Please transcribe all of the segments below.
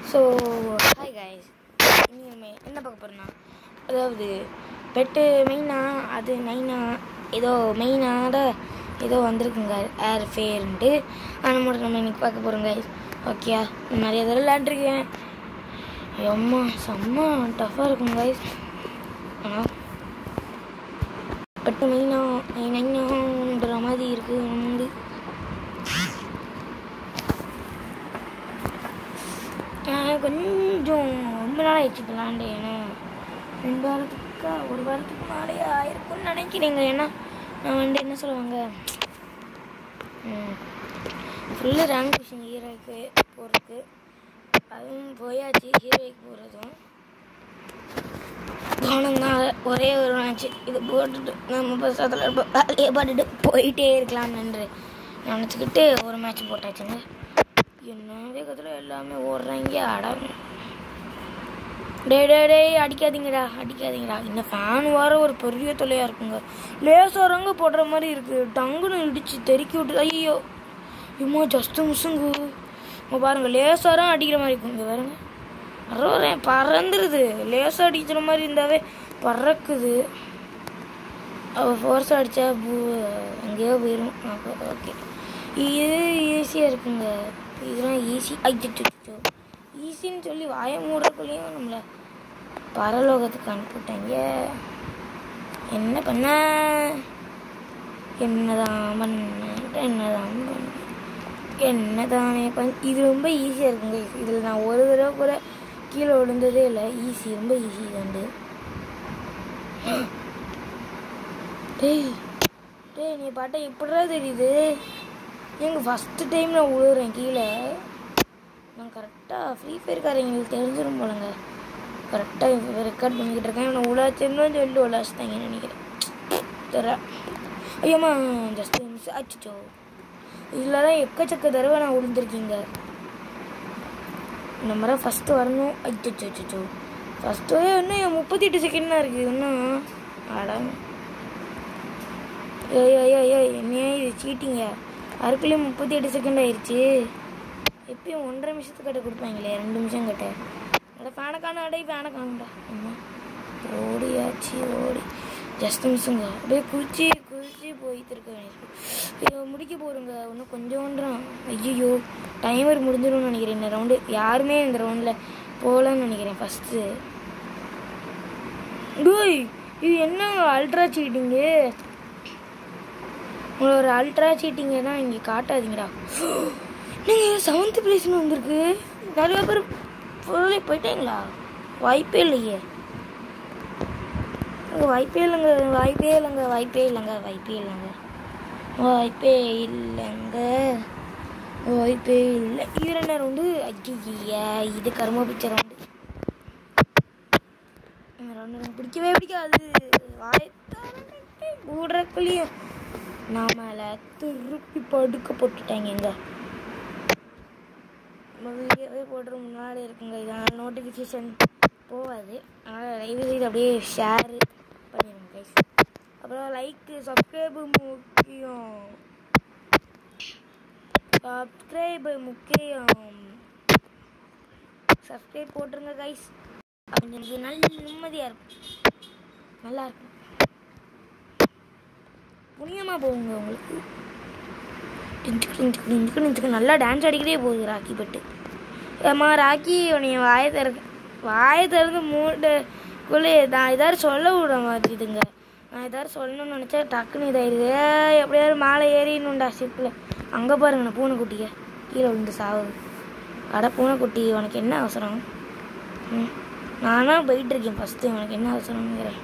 so hi guys இன்னைக்கு நம்ம என்ன பார்க்க போகிறோம்னா அதாவது பெட்டு மெயினாக அது நைனா ஏதோ மெயினாக ஏதோ வந்திருக்குங்க ஏர் ஃபேர்ன்ட்டு ஆனால் மட்டும் நம்ம இன்னைக்கு பார்க்க போகிறோம் கைஸ் ஓகே நிறைய தடவை விளையாண்டுருக்கேன் எம்மா செம்ம டஃப்பாக இருக்கும் கைஸ் ஆனால் பெட்டு மெயினாக நைனான்ற மாதிரி இருக்குது நம்ம வந்து நான் கொஞ்சம் ரொம்ப நாள் ஆயிடுச்சு விளாண்டு ஏன்னா ரெண்டு வாரத்துக்கு ஒரு வாரத்துக்கு மேலே ஆயிருக்கும்னு நினைக்கிறேங்க ஏன்னா நான் வந்து என்ன சொல்லுவாங்க ஃபுல்லு ரேங்க் விஷயம் ஹீரோய்க்கு போகிறதுக்கு அதுவும் போயாச்சு ஹீரோய்க்கு போகிறதும் கவனம் தான் ஒரே ஒரு மேட்ச் இது போட்டுட்டு நம்ம பசத்தில் வேலையை பாட்டுட்டு போயிட்டே இருக்கலாம்னு நினச்சிக்கிட்டு ஒரு மேட்ச் போட்டாச்சுங்க என்ன வேகத்தில் எல்லாமே ஓடுறாங்க அடம் டே டே டேய் அடிக்காதீங்கடா அடிக்காதீங்கடா இந்த ஃபேன் வர ஒரு பெரிய தொல்லையாக இருக்குங்க லேசாரங்க போடுற மாதிரி இருக்குது டங்குன்னு இடிச்சு தெறிக்கி விட்டு ஐயோ இம்மா ஜஸ்ட் மிஸ்ஸுங்க இங்கே பாருங்க லேசாரம் அடிக்கிற மாதிரி இருக்கும் இங்கே பாருங்க பரவாயில்ல பறந்துருது லேசாக அடிக்கிற மாதிரி இருந்தாவே பறக்குது அவள் ஃபோர்ஸ் அடித்தா பூ எங்கேயோ போயிடும் ஓகே இது ஈஸியாக இருக்குங்க இதெல்லாம் ஈஸி ஐச்சோ ஈஸின்னு சொல்லி வாய மூடுறக்குள்ளேயும் நம்மளை பரலோகத்துக்கு அனுப்பிவிட்டாங்க என்ன பண்ண என்னதான் பண்ண என்னதான் பண்ண என்னதானே பண்ண இது ரொம்ப ஈஸியாக இருக்குங்க இதில் நான் ஒரு தடவை கூட கீழே விழுந்ததே இல்லை ஈஸி ரொம்ப ஈஸி தாண்டு டேய் டேய் நீ பாட்டை இப்படிடா தெரியுது எங்கள் ஃபஸ்ட்டு டைம் நான் விழுறேன் கீழே நான் கரெக்டாக ஃப்ரீ ஃபயர்காரங்களுக்கு தெரிஞ்சிடும் போலங்க கரெக்டாக ரெக்கார்ட் பண்ணிக்கிட்டு இருக்கேன் நான் உலாச்சுன்னு சொல்லிட்டு உலாச்சிட்டாங்கன்னு நினைக்கிறேன் தெர ஐயம்மா ஜஸ்ட் மிஸ் ஆச்சுச்சோ இதிலலாம் எக்கச்சக்க தடவை நான் விழுந்திருக்கீங்க இந்த மாதிரி ஃபஸ்ட்டு வரணும் அச்சோ அச்சோ ஃபஸ்ட்டு இன்னும் முப்பத்தி எட்டு செகண்ட் தான் இருக்குது இன்னும் ஆடாம ஐயோ ஐயோ ஐயோ என்னையா இது சீட்டிங்க அதுக்குள்ளேயும் முப்பத்தி எட்டு செகண்ட் ஆயிடுச்சு எப்பயும் ஒன்றரை நிமிஷத்துக்கு கிட்ட கொடுப்பாங்களே ரெண்டு நிமிஷம் கிட்ட அட ஃபேனை காணும் அடை ஃபேனை காணும்டா அம்மா ஓடியாச்சு ஓடி ஜஸ்ட் மிஸ்ஸுங்க அப்படியே குதிச்சு குதிச்சு போயிட்டு இருக்க வேண்டியிருக்கு முடிக்க போகிறோங்க இன்னும் கொஞ்சோன்றான் ஐயோ டைமர் முடிஞ்சிடும்னு நினைக்கிறேன் இந்த ரவுண்டு யாருமே இந்த ரவுண்டில் போகலன்னு நினைக்கிறேன் ஃபஸ்ட்டு டூய் இது என்ன அல்ட்ரா சீட்டிங்கு உங்களோட அல்ட்ரா சீட்டிங்கை தான் இங்கே காட்டாதீங்கடா நீங்கள் செவன்த் பிளேஸ்னு வந்திருக்கு நிறைய பேர் பொருளே போயிட்டீங்களா வாய்ப்பே இல்லையே அங்கே வாய்ப்பே இல்லைங்க வாய்ப்பே இல்லைங்க வாய்ப்பே இல்லைங்க வாய்ப்பே இல்லைங்க வாய்ப்பே இல்லைங்க வாய்ப்பே இல்லை இது ரெண்டு ரவுண்டு ஐயா இது கரும பிச்சை ரவுண்டு இந்த ரவுண்டு எனக்கு பிடிக்கவே பிடிக்காது வாய் கூடுறக்குள்ளேயும் நம்மளை திருப்பி படுக்க போட்டுட்டாங்க எங்க வீடியோவே போடுற முன்னாடி இருக்குங்க இதனால் நோட்டிஃபிகேஷன் போகாது அதனால் லைவ் செய்து அப்படியே ஷேர் பண்ணிடுங்க கைஸ் அப்புறம் லைக்கு சப்ஸ்கிரைபு முக்கியம் சப்ஸ்கிரைபு முக்கியம் சப்ஸ்கிரைப் போட்டுருங்க கைஸ் கொஞ்சம் நல்ல நிம்மதியாக இருக்கும் நல்லா இருக்கும் புண்ணியமாக போகுங்க உங்களுக்கு நல்லா டான்ஸ் அடிக்கிட்டே போகுது ராக்கி பட்டு ஏம்மா ராக்கி உனைய வாயை திறக்க வாயை திறந்து மூட்டுக்குள்ளே நான் ஏதாவது சொல்ல விட மாட்டேதுங்க நான் ஏதாவது சொல்லணும்னு நினச்சா டக்குன்னு இதாயிருது எப்படியாவது மேலே ஏறிடணும்டா ஷிப்பில் அங்கே பாருங்க நான் பூனைக்குட்டிய கீழே விழுந்து சாவுது அட பூனைக்குட்டி உனக்கு என்ன அவசரம் ம் நானாக போயிட்டுருக்கேன் ஃபஸ்ட்டு உனக்கு என்ன அவசரம்ங்கிறேன்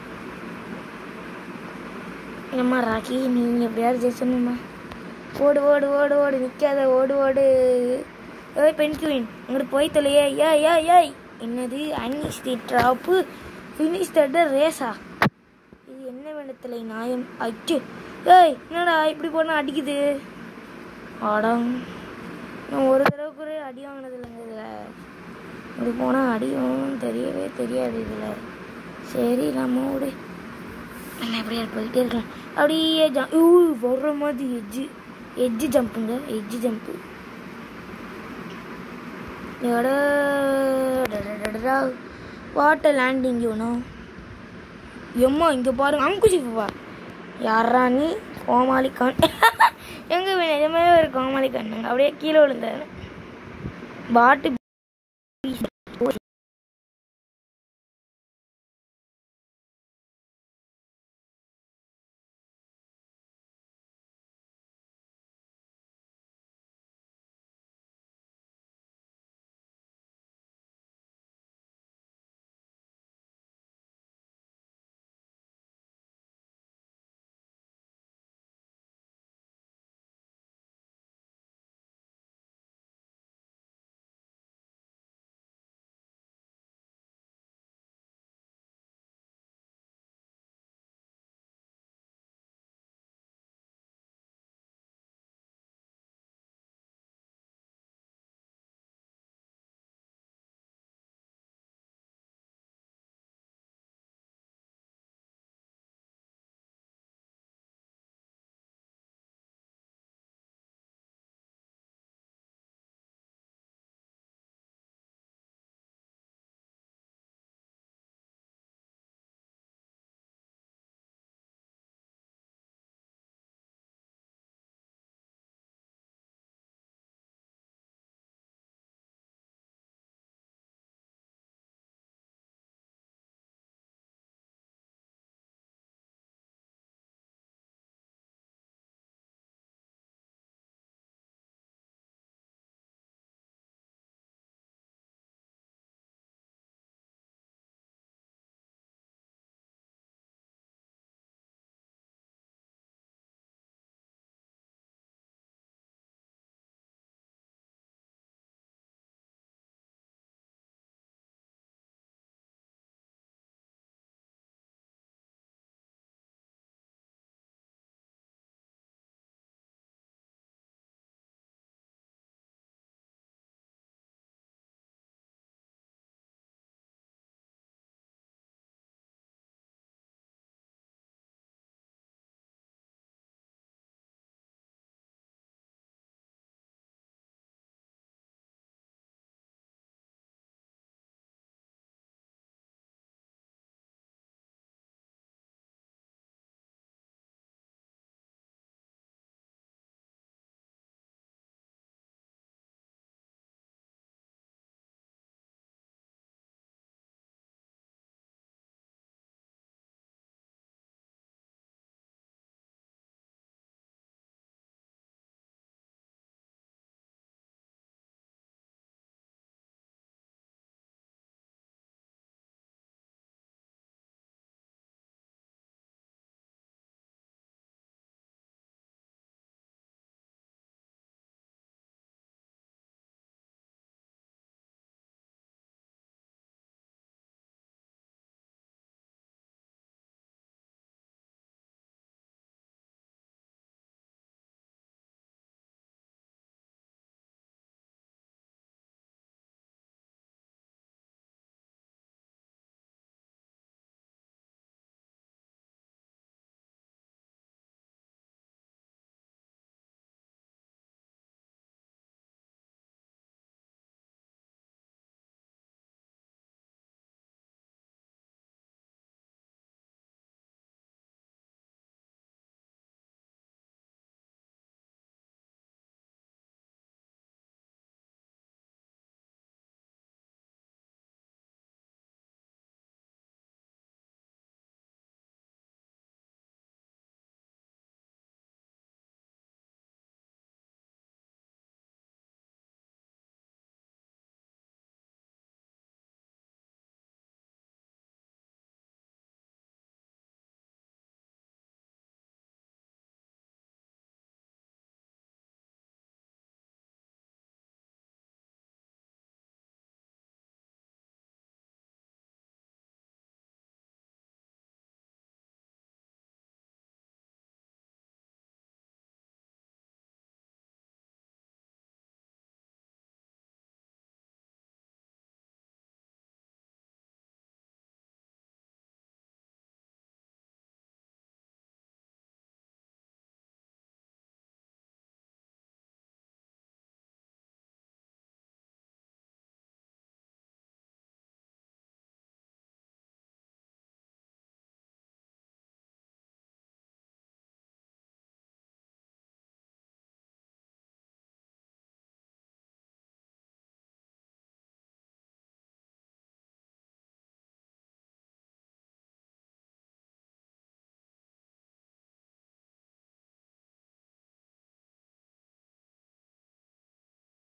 என்னம்மா ராக்கி நீங்கள் எப்படியாவது ஜெயிச்சணும்மா ஓடு ஓடு ஓடு ஓடு நிற்காத ஓடு ஓடு ஏய் பெண் குயின் அங்கிட்டு போய் தொலையே ஏ ஏ ஏய் என்னது அன்னிஸ் தி ட்ராப்பு ஃபினிஷ் தட்ட ரேஸா இது என்ன வேண்டத்தில்லை நாயம் அச்சு ஏய் என்னடா இப்படி போனால் அடிக்குது ஆடம் நான் ஒரு தடவை கூட அடி வாங்கினது இல்லைங்க இதில் இப்படி போனால் அடி வாங்கணும்னு தெரியவே தெரியாது இதில் சரி நம்ம ஓடு நம்ம எப்படியா போயிட்டே இருக்கலாம் அப்படியே ஜம் ஊ வர்ற மாதிரி எஜ்ஜு எஜ்ஜு ஜம்புங்க எஜ்ஜு ஜம்ப்பு வாட்டர் லேண்டிங் யூனும் எம்மா இங்கே பாருங்க அங்குச்சிப்பா யாரா நீ கோமாளி கண் எங்க நிஜமே ஒரு கோமாளி கண்ணுங்க அப்படியே கீழே விழுந்தாரு பாட்டு